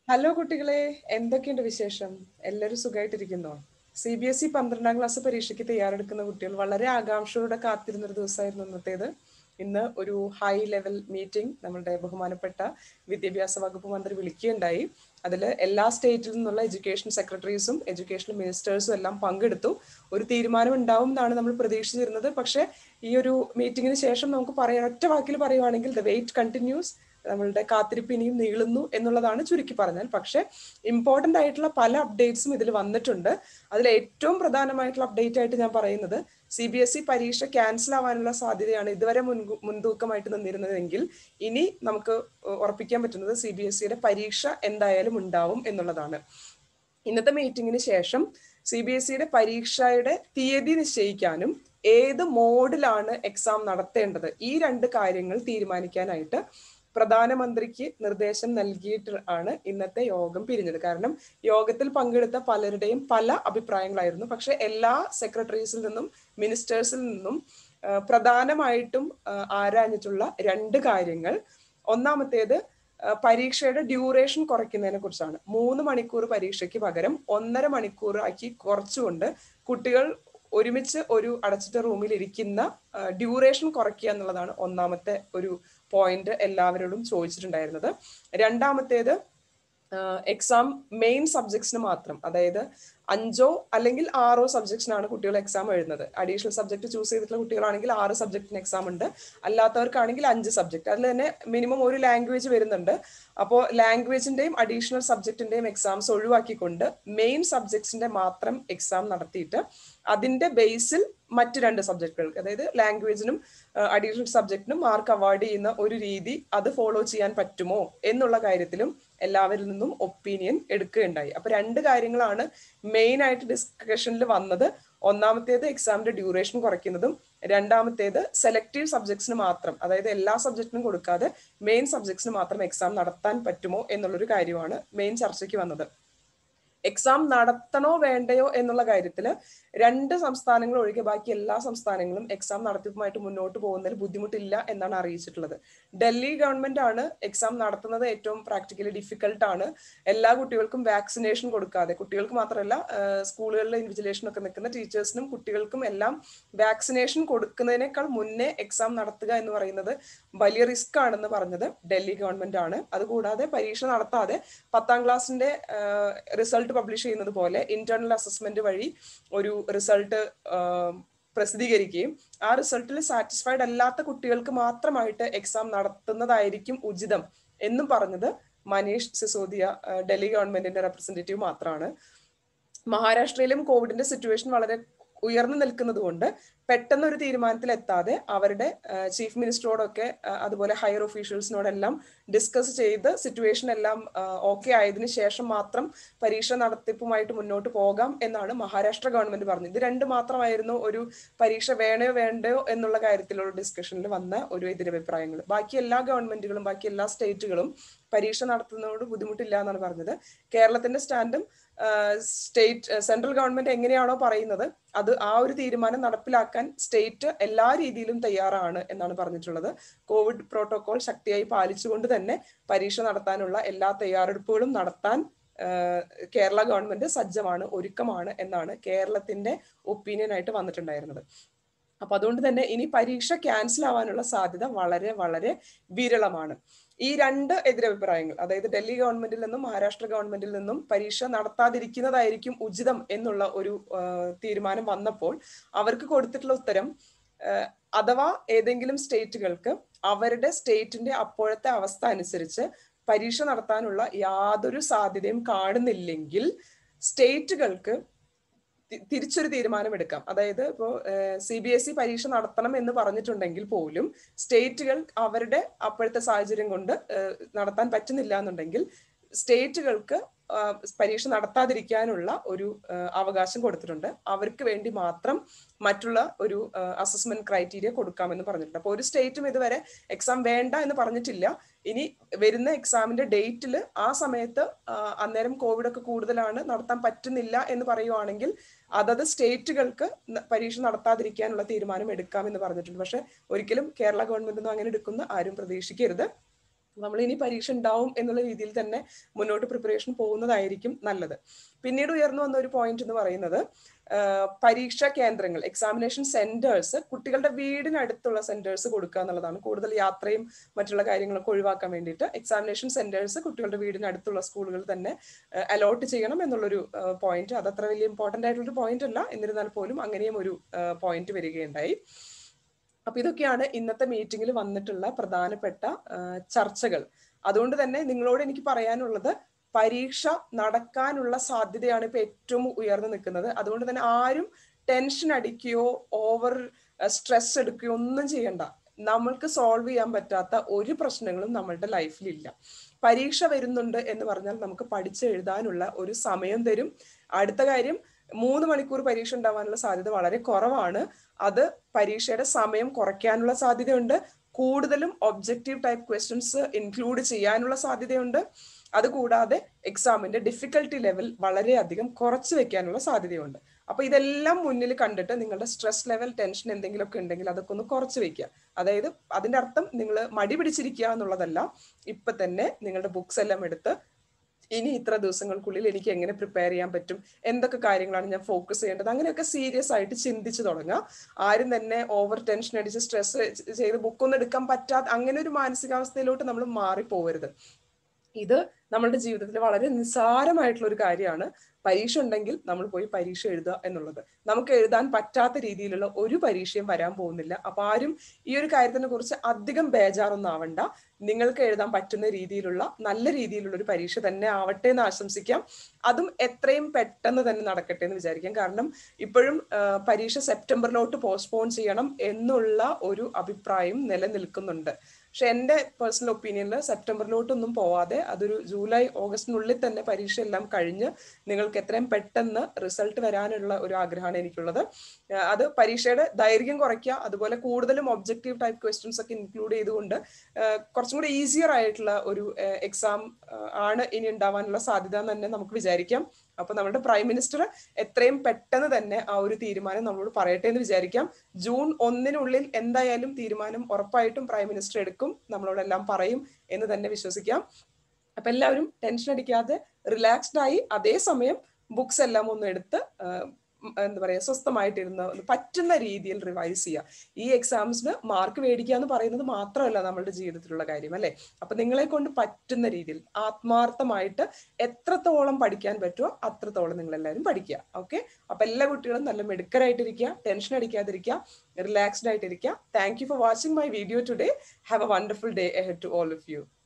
hello കുട്ടികളെ എന്തൊക്കെയുണ്ട് വിശേഷം എല്ലാവരും സുഖമായിട്ടിരിക്കുന്നോ സി ബി എസ് ഇ പന്ത്രണ്ടാം ക്ലാസ് പരീക്ഷയ്ക്ക് തയ്യാറെടുക്കുന്ന കുട്ടികൾ വളരെ ആകാംക്ഷയോടെ കാത്തിരുന്ന ഒരു ദിവസമായിരുന്നു ഇന്നത്തേത് ഇന്ന് ഒരു ഹൈ ലെവൽ മീറ്റിംഗ് നമ്മളുടെ ബഹുമാനപ്പെട്ട വിദ്യാഭ്യാസ വകുപ്പ് മന്ത്രി വിളിക്കുകയുണ്ടായി അതിൽ എല്ലാ സ്റ്റേറ്റിൽ നിന്നുള്ള എഡ്യൂക്കേഷൻ സെക്രട്ടറീസും എഡ്യൂക്കേഷൻ മിനിസ്റ്റേഴ്സും എല്ലാം പങ്കെടുത്തു ഒരു തീരുമാനം ഉണ്ടാവും എന്നാണ് നമ്മൾ പ്രതീക്ഷിച്ചിരുന്നത് പക്ഷേ ഈ ഒരു മീറ്റിംഗിന് ശേഷം നമുക്ക് പറയാൻ ഒറ്റ വാക്കിൽ പറയുവാണെങ്കിൽ ദ വെയിറ്റ് കണ്ടിന്യൂസ് നമ്മളുടെ കാത്തിരിപ്പ് ഇനിയും നീളുന്നു എന്നുള്ളതാണ് ചുരുക്കി പറഞ്ഞാൽ പക്ഷെ ഇമ്പോർട്ടന്റ് ആയിട്ടുള്ള പല അപ്ഡേറ്റ്സും ഇതിൽ വന്നിട്ടുണ്ട് അതിൽ ഏറ്റവും പ്രധാനമായിട്ടുള്ള അപ്ഡേറ്റ് ആയിട്ട് ഞാൻ പറയുന്നത് സി ബി എസ് ഇ പരീക്ഷ ക്യാൻസൽ ആവാനുള്ള സാധ്യതയാണ് ഇതുവരെ മുൻ മുൻതൂക്കമായിട്ട് നിന്നിരുന്നതെങ്കിൽ ഇനി നമുക്ക് ഉറപ്പിക്കാൻ പറ്റുന്നത് സി ബി എസ് ഇയുടെ പരീക്ഷ എന്തായാലും ഉണ്ടാവും എന്നുള്ളതാണ് ഇന്നത്തെ മീറ്റിംഗിന് ശേഷം സി ബി എസ് ഇയുടെ പരീക്ഷയുടെ തീയതി നിശ്ചയിക്കാനും ഏത് മോഡിലാണ് എക്സാം നടത്തേണ്ടത് ഈ രണ്ട് കാര്യങ്ങൾ തീരുമാനിക്കാനായിട്ട് പ്രധാനമന്ത്രിക്ക് നിർദ്ദേശം നൽകിയിട്ട് ആണ് ഇന്നത്തെ യോഗം പിരിഞ്ഞത് കാരണം യോഗത്തിൽ പങ്കെടുത്ത പലരുടെയും പല അഭിപ്രായങ്ങളായിരുന്നു പക്ഷെ എല്ലാ സെക്രട്ടറീസിൽ നിന്നും മിനിസ്റ്റേഴ്സിൽ നിന്നും പ്രധാനമായിട്ടും ആരാഞ്ഞിട്ടുള്ള രണ്ട് കാര്യങ്ങൾ ഒന്നാമത്തേത് പരീക്ഷയുടെ ഡ്യൂറേഷൻ കുറയ്ക്കുന്നതിനെ കുറിച്ചാണ് മൂന്ന് മണിക്കൂർ പരീക്ഷയ്ക്ക് പകരം ഒന്നര മണിക്കൂർ ആക്കി കുറച്ചുകൊണ്ട് കുട്ടികൾ ഒരുമിച്ച് ഒരു അടച്ചിട്ട റൂമിൽ ഇരിക്കുന്ന ഡ്യൂറേഷൻ കുറയ്ക്കുക എന്നുള്ളതാണ് ഒന്നാമത്തെ ഒരു പോയിന്റ് എല്ലാവരോടും ചോദിച്ചിട്ടുണ്ടായിരുന്നത് രണ്ടാമത്തേത് എക്സാം മെയിൻ സബ്ജക്ട്സിന് മാത്രം അതായത് അഞ്ചോ അല്ലെങ്കിൽ ആറോ സബ്ജക്ട്സിനാണ് കുട്ടികൾ എക്സാം എഴുതുന്നത് അഡീഷണൽ സബ്ജക്ട് ചൂസ് ചെയ്തിട്ടുള്ള കുട്ടികളാണെങ്കിൽ ആറ് സബ്ജക്റ്റിന് എക്സാം ഉണ്ട് അല്ലാത്തവർക്കാണെങ്കിൽ അഞ്ച് സബ്ജക്ട് അതിൽ തന്നെ മിനിമം ഒരു ലാംഗ്വേജ് വരുന്നുണ്ട് അപ്പോൾ ലാംഗ്വേജിന്റെയും അഡീഷണൽ സബ്ജക്റ്റിന്റെയും എക്സാംസ് ഒഴിവാക്കിക്കൊണ്ട് മെയിൻ സബ്ജക്ട്സിന്റെ മാത്രം എക്സാം നടത്തിയിട്ട് അതിന്റെ ബേസിൽ മറ്റ് രണ്ട് സബ്ജക്റ്റുകൾക്ക് അതായത് ലാംഗ്വേജിനും അഡീഷണൽ സബ്ജക്റ്റിനും മാർക്ക് അവാർഡ് ചെയ്യുന്ന ഒരു രീതി അത് ഫോളോ ചെയ്യാൻ പറ്റുമോ എന്നുള്ള കാര്യത്തിലും എല്ലാവരിൽ നിന്നും ഒപ്പീനിയൻ എടുക്കുകയുണ്ടായി അപ്പൊ രണ്ട് കാര്യങ്ങളാണ് മെയിൻ ആയിട്ട് ഡിസ്കഷനിൽ വന്നത് ഒന്നാമത്തേത് എക്സാമിന്റെ ഡ്യൂറേഷൻ കുറയ്ക്കുന്നതും രണ്ടാമത്തേത് സെലക്റ്റീവ് സബ്ജക്ട്സിന് മാത്രം അതായത് എല്ലാ സബ്ജക്റ്റിനും കൊടുക്കാതെ മെയിൻ സബ്ജക്ട്സിന് മാത്രം എക്സാം നടത്താൻ പറ്റുമോ എന്നുള്ളൊരു കാര്യമാണ് മെയിൻ ചർച്ചയ്ക്ക് വന്നത് എക്സാം നടത്തണോ വേണ്ടയോ എന്നുള്ള കാര്യത്തിൽ രണ്ട് സംസ്ഥാനങ്ങൾ ഒഴികെ ബാക്കി എല്ലാ സംസ്ഥാനങ്ങളും എക്സാം നടത്തിപ്പുമായിട്ട് മുന്നോട്ട് പോകുന്നതിൽ ബുദ്ധിമുട്ടില്ല എന്നാണ് അറിയിച്ചിട്ടുള്ളത് ഡൽഹി ഗവൺമെന്റ് ആണ് എക്സാം നടത്തുന്നത് ഏറ്റവും പ്രാക്ടിക്കലി ഡിഫിക്കൽട്ട് ആണ് എല്ലാ കുട്ടികൾക്കും വാക്സിനേഷൻ കൊടുക്കാതെ കുട്ടികൾക്ക് മാത്രമല്ല സ്കൂളുകളിലെ ഇൻവിജിലേഷൻ ഒക്കെ നിൽക്കുന്ന ടീച്ചേഴ്സിനും കുട്ടികൾക്കും എല്ലാം വാക്സിനേഷൻ കൊടുക്കുന്നതിനേക്കാൾ മുന്നേ എക്സാം നടത്തുക എന്ന് പറയുന്നത് വലിയ റിസ്ക് ആണെന്ന് പറഞ്ഞത് ഡൽഹി ഗവൺമെന്റ് ആണ് അതുകൂടാതെ പരീക്ഷ നടത്താതെ പത്താം ക്ലാസ്സിന്റെ റിസൾട്ട് പബ്ലിഷ് ചെയ്യുന്നത് പോലെ ഇന്റേണൽ അസസ്മെന്റ് വഴി ഒരു റിസൾട്ട് പ്രസിദ്ധീകരിക്കുകയും ആ റിസൾട്ടിൽ സാറ്റിസ്ഫൈഡ് അല്ലാത്ത കുട്ടികൾക്ക് മാത്രമായിട്ട് എക്സാം നടത്തുന്നതായിരിക്കും ഉചിതം എന്നും പറഞ്ഞത് മനീഷ് സിസോദിയ ഡൽഹി ഗവൺമെന്റിന്റെ റെപ്രസെന്റേറ്റീവ് മാത്രമാണ് മഹാരാഷ്ട്രയിലും കോവിഡിന്റെ സിറ്റുവേഷൻ വളരെ ഉയർന്നു നിൽക്കുന്നത് കൊണ്ട് പെട്ടെന്ന് ഒരു തീരുമാനത്തിൽ എത്താതെ അവരുടെ ചീഫ് മിനിസ്റ്ററോടൊക്കെ അതുപോലെ ഹയർ ഒഫീഷ്യൽസിനോടെല്ലാം ഡിസ്കസ് ചെയ്ത് സിറ്റുവേഷൻ എല്ലാം ഓക്കെ ആയതിനു ശേഷം മാത്രം പരീക്ഷ നടത്തിപ്പുമായിട്ട് മുന്നോട്ട് പോകാം എന്നാണ് മഹാരാഷ്ട്ര ഗവൺമെന്റ് പറഞ്ഞത് ഇത് രണ്ട് മാത്രമായിരുന്നു ഒരു പരീക്ഷ വേണയോ വേണ്ടയോ എന്നുള്ള കാര്യത്തിലുള്ള ഡിസ്കഷനിൽ വന്ന ഒരു എതിരഭിപ്രായങ്ങൾ ബാക്കി എല്ലാ ഗവൺമെന്റുകളും ബാക്കി എല്ലാ സ്റ്റേറ്റുകളും പരീക്ഷ നടത്തുന്നതോട് ബുദ്ധിമുട്ടില്ല എന്നാണ് പറഞ്ഞത് കേരളത്തിന്റെ സ്റ്റാൻഡും സ്റ്റേറ്റ് സെൻട്രൽ ഗവൺമെന്റ് എങ്ങനെയാണോ പറയുന്നത് അത് ആ ഒരു തീരുമാനം നടപ്പിലാക്കാൻ സ്റ്റേറ്റ് എല്ലാ രീതിയിലും തയ്യാറാണ് എന്നാണ് പറഞ്ഞിട്ടുള്ളത് കോവിഡ് പ്രോട്ടോകോൾ ശക്തിയായി പാലിച്ചുകൊണ്ട് തന്നെ പരീക്ഷ നടത്താനുള്ള എല്ലാ തയ്യാറെടുപ്പുകളും നടത്താൻ കേരള ഗവൺമെന്റ് സജ്ജമാണ് ഒരുക്കമാണ് എന്നാണ് കേരളത്തിന്റെ ഒപ്പീനിയൻ ആയിട്ട് വന്നിട്ടുണ്ടായിരുന്നത് അപ്പൊ അതുകൊണ്ട് തന്നെ ഇനി പരീക്ഷ ക്യാൻസൽ ആവാനുള്ള സാധ്യത വളരെ വളരെ വിരളമാണ് ഈ രണ്ട് എതിരഭിപ്രായങ്ങൾ അതായത് ഡൽഹി ഗവൺമെന്റിൽ നിന്നും മഹാരാഷ്ട്ര ഗവൺമെന്റിൽ നിന്നും പരീക്ഷ നടത്താതിരിക്കുന്നതായിരിക്കും ഉചിതം എന്നുള്ള ഒരു തീരുമാനം വന്നപ്പോൾ അവർക്ക് കൊടുത്തിട്ടുള്ള ഉത്തരം അഥവാ ഏതെങ്കിലും സ്റ്റേറ്റുകൾക്ക് അവരുടെ സ്റ്റേറ്റിന്റെ അപ്പോഴത്തെ അവസ്ഥ അനുസരിച്ച് പരീക്ഷ നടത്താനുള്ള യാതൊരു സാധ്യതയും കാണുന്നില്ലെങ്കിൽ സ്റ്റേറ്റുകൾക്ക് തിരിച്ചൊരു തീരുമാനം എടുക്കാം അതായത് ഇപ്പോൾ സി ബി എസ് ഇ പരീക്ഷ നടത്തണം എന്ന് പറഞ്ഞിട്ടുണ്ടെങ്കിൽ പോലും സ്റ്റേറ്റുകൾ അവരുടെ അപ്പോഴത്തെ സാഹചര്യം കൊണ്ട് നടത്താൻ പറ്റുന്നില്ല എന്നുണ്ടെങ്കിൽ സ്റ്റേറ്റുകൾക്ക് പരീക്ഷ നടത്താതിരിക്കാനുള്ള ഒരു അവകാശം കൊടുത്തിട്ടുണ്ട് അവർക്ക് വേണ്ടി മാത്രം മറ്റുള്ള ഒരു അസസ്മെന്റ് ക്രൈറ്റീരിയ കൊടുക്കാമെന്ന് പറഞ്ഞിട്ടുണ്ട് അപ്പോൾ ഒരു സ്റ്റേറ്റും ഇതുവരെ എക്സാം വേണ്ട എന്ന് പറഞ്ഞിട്ടില്ല ഇനി വരുന്ന എക്സാമിന്റെ ഡേറ്റിൽ ആ സമയത്ത് അന്നേരം കോവിഡ് ഒക്കെ കൂടുതലാണ് നടത്താൻ പറ്റുന്നില്ല എന്ന് പറയുവാണെങ്കിൽ അതത് സ്റ്റേറ്റുകൾക്ക് പരീക്ഷ നടത്താതിരിക്കാനുള്ള തീരുമാനം എടുക്കാമെന്ന് പറഞ്ഞിട്ടുണ്ട് പക്ഷെ ഒരിക്കലും കേരള ഗവൺമെന്റ് ഒന്നും അങ്ങനെ എടുക്കുന്ന ആരും പ്രതീക്ഷിക്കരുത് നമ്മൾ ഇനി പരീക്ഷ ഉണ്ടാവും എന്നുള്ള രീതിയിൽ തന്നെ മുന്നോട്ട് പ്രിപ്പറേഷൻ പോകുന്നതായിരിക്കും നല്ലത് പിന്നീട് ഉയർന്നു വന്ന ഒരു പോയിന്റ് എന്ന് പറയുന്നത് പരീക്ഷാ കേന്ദ്രങ്ങൾ എക്സാമിനേഷൻ സെന്റേഴ്സ് കുട്ടികളുടെ വീടിനടുത്തുള്ള സെന്റേഴ്സ് കൊടുക്കുക എന്നുള്ളതാണ് കൂടുതൽ യാത്രയും മറ്റുള്ള കാര്യങ്ങളൊക്കെ ഒഴിവാക്കാൻ വേണ്ടിയിട്ട് എക്സാമിനേഷൻ സെന്റേഴ്സ് കുട്ടികളുടെ വീടിനടുത്തുള്ള സ്കൂളുകൾ തന്നെ അലോട്ട് ചെയ്യണം എന്നുള്ളൊരു പോയിന്റ് അത് അത്ര വലിയ ഇമ്പോർട്ടന്റ് ആയിട്ടുള്ളൊരു പോയിന്റ് അല്ല എന്നിരുന്നാൽ പോലും അങ്ങനെയും ഒരു പോയിന്റ് വരികയുണ്ടായി അപ്പൊ ഇതൊക്കെയാണ് ഇന്നത്തെ മീറ്റിംഗിൽ വന്നിട്ടുള്ള പ്രധാനപ്പെട്ട ചർച്ചകൾ അതുകൊണ്ട് തന്നെ നിങ്ങളോട് എനിക്ക് പറയാനുള്ളത് പരീക്ഷ നടക്കാനുള്ള സാധ്യതയാണ് ഇപ്പൊ ഏറ്റവും ഉയർന്നു നിൽക്കുന്നത് അതുകൊണ്ട് തന്നെ ആരും ടെൻഷൻ അടിക്കുകയോ ഓവർ സ്ട്രെസ് എടുക്കുകയോ ഒന്നും ചെയ്യണ്ട നമ്മൾക്ക് സോൾവ് ചെയ്യാൻ പറ്റാത്ത ഒരു പ്രശ്നങ്ങളും നമ്മളുടെ ലൈഫിലില്ല പരീക്ഷ വരുന്നുണ്ട് എന്ന് പറഞ്ഞാൽ നമുക്ക് പഠിച്ചെഴുതാനുള്ള ഒരു സമയം തരും അടുത്ത കാര്യം മൂന്ന് മണിക്കൂർ പരീക്ഷ ഉണ്ടാവാനുള്ള സാധ്യത വളരെ കുറവാണ് അത് പരീക്ഷയുടെ സമയം കുറയ്ക്കാനുള്ള സാധ്യതയുണ്ട് കൂടുതലും ഒബ്ജക്റ്റീവ് ടൈപ്പ് ക്വസ്റ്റ്യൻസ് ഇൻക്ലൂഡ് ചെയ്യാനുള്ള സാധ്യതയുണ്ട് അതുകൂടാതെ എക്സാമിന്റെ ഡിഫിക്കൽട്ടി ലെവൽ വളരെയധികം കുറച്ച് വെക്കാനുള്ള സാധ്യതയുണ്ട് അപ്പൊ ഇതെല്ലാം മുന്നിൽ കണ്ടിട്ട് നിങ്ങളുടെ സ്ട്രെസ് ലെവൽ ടെൻഷൻ എന്തെങ്കിലുമൊക്കെ ഉണ്ടെങ്കിൽ അതൊക്കെ ഒന്ന് കുറച്ച് വെക്കുക അതായത് അതിന്റെ അർത്ഥം നിങ്ങൾ മടി പിടിച്ചിരിക്കുക എന്നുള്ളതല്ല ഇപ്പൊ തന്നെ നിങ്ങളുടെ ബുക്സ് എല്ലാം എടുത്ത് ഇനി ഇത്ര ദിവസങ്ങൾക്കുള്ളിൽ എനിക്ക് എങ്ങനെ പ്രിപ്പയർ ചെയ്യാൻ പറ്റും എന്തൊക്കെ കാര്യങ്ങളാണ് ഞാൻ ഫോക്കസ് ചെയ്യേണ്ടത് അങ്ങനെയൊക്കെ സീരിയസ് ആയിട്ട് ചിന്തിച്ചു തുടങ്ങുക ആരും തന്നെ ഓവർ ടെൻഷൻ അടിച്ച് സ്ട്രെസ് ചെയ്ത് ബുക്കൊന്നും എടുക്കാൻ പറ്റാത്ത അങ്ങനെ ഒരു മാനസികാവസ്ഥയിലോട്ട് നമ്മൾ മാറിപ്പോവരുത് ഇത് നമ്മളുടെ ജീവിതത്തിൽ വളരെ നിസ്സാരമായിട്ടുള്ള ഒരു കാര്യമാണ് പരീക്ഷ ഉണ്ടെങ്കിൽ നമ്മൾ പോയി പരീക്ഷ എഴുതുക എന്നുള്ളത് നമുക്ക് എഴുതാൻ പറ്റാത്ത രീതിയിലുള്ള ഒരു പരീക്ഷയും വരാൻ പോകുന്നില്ല അപ്പൊ ആരും ഈ ഒരു കാര്യത്തിനെ കുറിച്ച് അധികം ബേജാറൊന്നും ആവണ്ട നിങ്ങൾക്ക് എഴുതാൻ പറ്റുന്ന രീതിയിലുള്ള നല്ല രീതിയിലുള്ള ഒരു പരീക്ഷ തന്നെ ആവട്ടെ എന്ന് ആശംസിക്കാം അതും എത്രയും പെട്ടെന്ന് തന്നെ നടക്കട്ടെ എന്ന് വിചാരിക്കാം കാരണം ഇപ്പോഴും പരീക്ഷ സെപ്റ്റംബറിലോട്ട് പോസ്റ്റ്പോൺ ചെയ്യണം എന്നുള്ള ഒരു അഭിപ്രായം നിലനിൽക്കുന്നുണ്ട് പക്ഷെ എൻ്റെ പേഴ്സണൽ ഒപ്പീനിയനിൽ സെപ്റ്റംബറിലോട്ടൊന്നും പോവാതെ അതൊരു ജൂലൈ ഓഗസ്റ്റിനുള്ളിൽ തന്നെ പരീക്ഷ എല്ലാം കഴിഞ്ഞ് നിങ്ങൾക്ക് എത്രയും പെട്ടെന്ന് റിസൾട്ട് വരാനുള്ള ഒരു ആഗ്രഹമാണ് എനിക്കുള്ളത് അത് പരീക്ഷയുടെ ദൈർഘ്യം കുറയ്ക്കുക അതുപോലെ കൂടുതലും ഒബ്ജക്റ്റീവ് ടൈപ്പ് ക്വസ്റ്റ്യൻസ് ഒക്കെ ഇൻക്ലൂഡ് ചെയ്തുകൊണ്ട് കുറച്ചും കൂടി ഈസിയർ ആയിട്ടുള്ള ഒരു എക്സാം ആണ് ഇനി ഉണ്ടാവാനുള്ള സാധ്യത എന്ന് തന്നെ നമുക്ക് വിചാരിക്കാം അപ്പൊ നമ്മുടെ പ്രൈം മിനിസ്റ്റർ എത്രയും പെട്ടെന്ന് തന്നെ ആ ഒരു തീരുമാനം നമ്മളോട് പറയട്ടെ എന്ന് വിചാരിക്കാം ജൂൺ ഒന്നിനുള്ളിൽ എന്തായാലും തീരുമാനം ഉറപ്പായിട്ടും പ്രൈം മിനിസ്റ്റർ എടുക്കും നമ്മളോടെല്ലാം പറയും എന്ന് തന്നെ വിശ്വസിക്കാം അപ്പൊ എല്ലാവരും ടെൻഷൻ അടിക്കാതെ റിലാക്സ്ഡ് ആയി അതേസമയം ബുക്സ് എല്ലാം ഒന്ന് എടുത്ത് എന്താ പറയാ സ്വസ്ഥമായിട്ടിരുന്ന് പറ്റുന്ന രീതിയിൽ റിവൈസ് ചെയ്യുക ഈ എക്സാംസിന് മാർക്ക് മേടിക്കുക എന്ന് പറയുന്നത് മാത്രമല്ല നമ്മളുടെ ജീവിതത്തിലുള്ള കാര്യം അല്ലെ അപ്പൊ നിങ്ങളെ കൊണ്ട് പറ്റുന്ന രീതിയിൽ ആത്മാർത്ഥമായിട്ട് എത്രത്തോളം പഠിക്കാൻ പറ്റുമോ അത്രത്തോളം നിങ്ങൾ എല്ലാവരും പഠിക്കുക ഓക്കെ അപ്പൊ എല്ലാ കുട്ടികളും നല്ല മെടുക്കരായിട്ടിരിക്കുക ടെൻഷൻ അടിക്കാതിരിക്കുക റിലാക്സ്ഡ് ആയിട്ടിരിക്കുക thank you for watching my video today have a wonderful day ahead to all of U